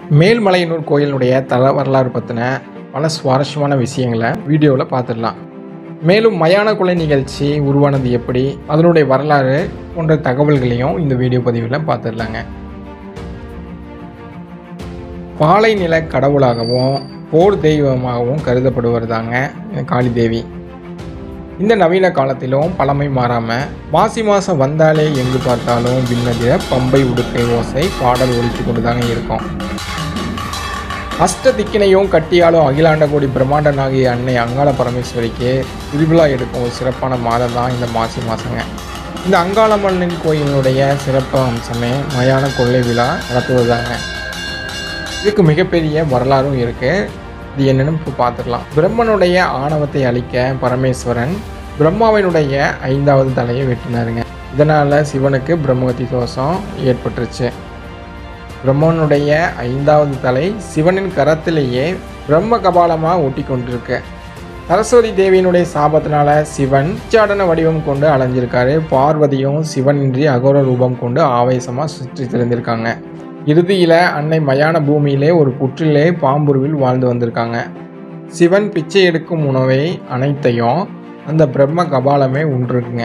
மேல்மலையனூர் கோயிலுடைய தல வரலாறு பற்றின பல சுவாரஸ்யமான விஷயங்களை வீடியோவில் பார்த்துடலாம் மேலும் மயான கொலை நிகழ்ச்சி உருவானது எப்படி அதனுடைய வரலாறு போன்ற தகவல்களையும் இந்த வீடியோ பதிவில் பார்த்துடலாங்க பாலை நில கடவுளாகவும் போர் தெய்வமாகவும் கருதப்படுவர் தாங்க காளி தேவி இந்த நவீன காலத்திலும் பழமை மாறாமல் மாசி மாதம் வந்தாலே எங்கு பார்த்தாலும் விண்ணதிர பம்பை உடுக்கை ஓசை பாடல் ஒழித்து கொண்டு தாங்க இருக்கும் அஷ்ட திக்கினையும் கட்டியாலும் அகிலாண்ட கோடி பிரம்மாண்டனாகிய அன்னை அங்காள பரமேஸ்வரிக்கு திருவிழா எடுக்கும் ஒரு சிறப்பான மாதம் தான் இந்த மாசி மாதங்க இந்த அங்காளம்மனின் கோயிலினுடைய சிறப்பு அம்சமே மயான கொள்ளை விழா நடத்துவதுதாங்க இதுக்கு மிகப்பெரிய வரலாறும் இருக்குது இது என்னன்னு இப்போ பார்த்துக்கலாம் பிரம்மனுடைய ஆணவத்தை அழிக்க பரமேஸ்வரன் பிரம்மாவினுடைய ஐந்தாவது தலையை வெட்டினாருங்க இதனால் சிவனுக்கு பிரம்மகத்தி தோஷம் ஏற்பட்டுருச்சு பிரம்மனுடைய ஐந்தாவது தலை சிவனின் கரத்திலேயே பிரம்ம கபாலமாக ஒட்டி கொண்டிருக்கு சரஸ்வதி தேவியினுடைய சாபத்தினால சிவன் உச்சாடன வடிவம் கொண்டு அலைஞ்சிருக்காரு பார்வதியும் சிவனின்றி அகோர ரூபம் கொண்டு ஆவேசமாக சுற்றி திறந்திருக்காங்க இறுதியில் அன்னை மயான பூமியிலே ஒரு புற்றிலே பாம்புருவில் வாழ்ந்து வந்திருக்காங்க சிவன் பிச்சை எடுக்கும் உணவை அனைத்தையும் அந்த பிரம்ம கபாலமே உண்டிருக்குங்க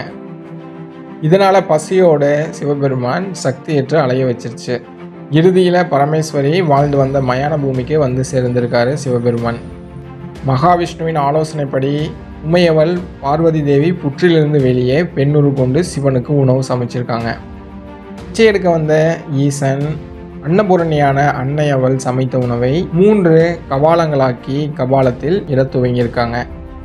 இதனால் பசியோடு சிவபெருமான் சக்தியற்று அலைய வச்சிருச்சு இறுதியில் பரமேஸ்வரி வாழ்ந்து வந்த மயான பூமிக்கு வந்து சேர்ந்திருக்காரு சிவபெருமான் மகாவிஷ்ணுவின் ஆலோசனைப்படி உமையவள் பார்வதி தேவி புற்றிலிருந்து வெளியே பெண்ணுரு கொண்டு சிவனுக்கு உணவு சமைச்சிருக்காங்க பிச்சை எடுக்க வந்த ஈசன் அன்னபூரணியான அன்னை அவள் சமைத்த உணவை மூன்று கபாலங்களாக்கி கபாலத்தில் இட துவங்கியிருக்காங்க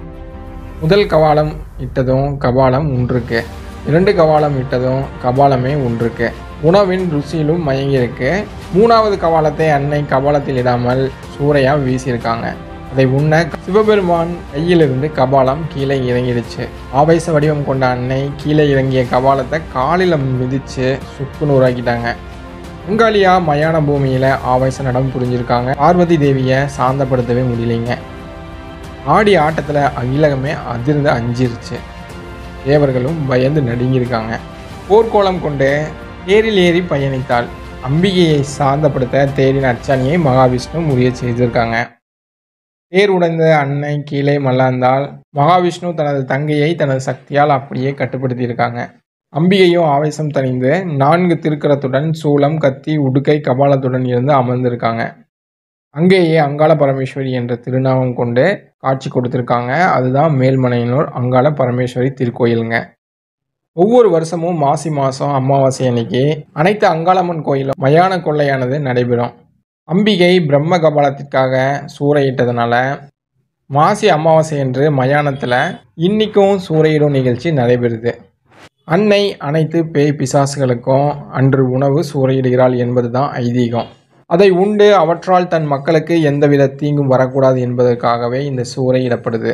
முதல் கபாலம் இட்டதும் கபாலம் ஒன்றுக்கு இரண்டு கபாலம் இட்டதும் கபாலமே ஒன்றுக்கு உணவின் ருசியிலும் மயங்கியிருக்கு மூணாவது கபாலத்தை அன்னை கபாலத்தில் இடாமல் சூறையா வீசியிருக்காங்க அதை உண்ண சிவபெருமான் கையிலிருந்து கபாலம் கீழே இறங்கிடுச்சு ஆவேச வடிவம் கொண்ட அன்னை கீழே இறங்கிய கபாலத்தை காலில் மிதித்து சுக்கு நூறாக்கிட்டாங்க உங்காலியா மயான பூமியில் ஆவேச நடம் புரிஞ்சிருக்காங்க பார்வதி தேவியை சாந்தப்படுத்தவே முடியலைங்க ஆடி ஆட்டத்தில் அகிலகமே அதிர்ந்து அஞ்சிருச்சு தேவர்களும் பயந்து நடுங்கியிருக்காங்க போர்க்கோளம் கொண்டு தேரில் ஏறி பயணித்தாள் அம்பிகையை சாந்தப்படுத்த தேரின் அச்சாணியை மகாவிஷ்ணு முறிய செய்திருக்காங்க தேர் உடைந்த அன்னை கீழே மல்லாந்தால் மகாவிஷ்ணு தனது தங்கையை தனது சக்தியால் அப்படியே கட்டுப்படுத்தியிருக்காங்க அம்பிகையும் ஆவேசம் தணிந்து நான்கு திருக்கரத்துடன் சூலம் கத்தி உடுக்கை கபாலத்துடன் இருந்து அமர்ந்திருக்காங்க அங்கேயே அங்காள பரமேஸ்வரி என்ற திருநாமம் கொண்டு காட்சி கொடுத்துருக்காங்க அதுதான் மேல்மனையனூர் அங்காள பரமேஸ்வரி திருக்கோயிலுங்க ஒவ்வொரு வருஷமும் மாசி மாதம் அமாவாசை அன்னைக்கு அனைத்து அங்காளம்மன் கோயிலும் மயான கொள்ளையானது நடைபெறும் அம்பிகை பிரம்ம கபாலத்திற்காக சூறையிட்டதுனால மாசி அமாவாசை என்று மயானத்தில் இன்னிக்கும் சூறையிடும் நிகழ்ச்சி நடைபெறுது அன்னை அனைத்து பேய் பிசாசுகளுக்கும் அன்று உணவு சூறையிடுகிறாள் என்பது தான் ஐதீகம் அதை உண்டு அவற்றால் தன் மக்களுக்கு எந்தவித தீங்கும் வரக்கூடாது என்பதற்காகவே இந்த சூறையிடப்படுது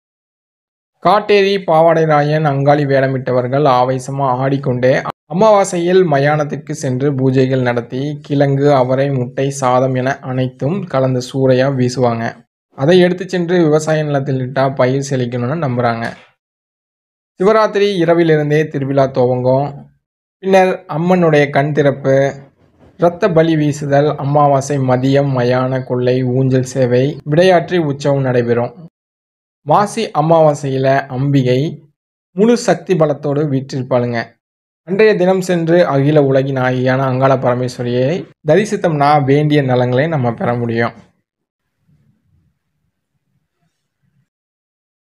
காட்டேரி பாவாடைராயன் அங்காளி வேடமிட்டவர்கள் ஆவேசமாக ஆடிக்கொண்டே அமாவாசையில் மயானத்திற்கு சென்று பூஜைகள் நடத்தி கிழங்கு அவரை முட்டை சாதம் என அனைத்தும் கலந்த சூறையாக வீசுவாங்க அதை எடுத்து சென்று விவசாய நிலத்தில் இட்டால் பயிர் செழிக்கணும்னு நம்புகிறாங்க சிவராத்திரி இரவிலிருந்தே திருவிழா துவங்கும் பின்னர் அம்மனுடைய கண் திறப்பு இரத்த பலி வீசுதல் அமாவாசை மதியம் மயான கொள்ளை ஊஞ்சல் சேவை விடையாற்றி உற்சவம் நடைபெறும் மாசி அமாவாசையில் அம்பிகை முழு சக்தி பலத்தோடு வீற்றிருப்பாளுங்க அன்றைய தினம் சென்று அகில உலகின் ஆகியான அங்காள பரமேஸ்வரியை தரிசித்தோம்னா வேண்டிய நலங்களை நம்ம பெற முடியும்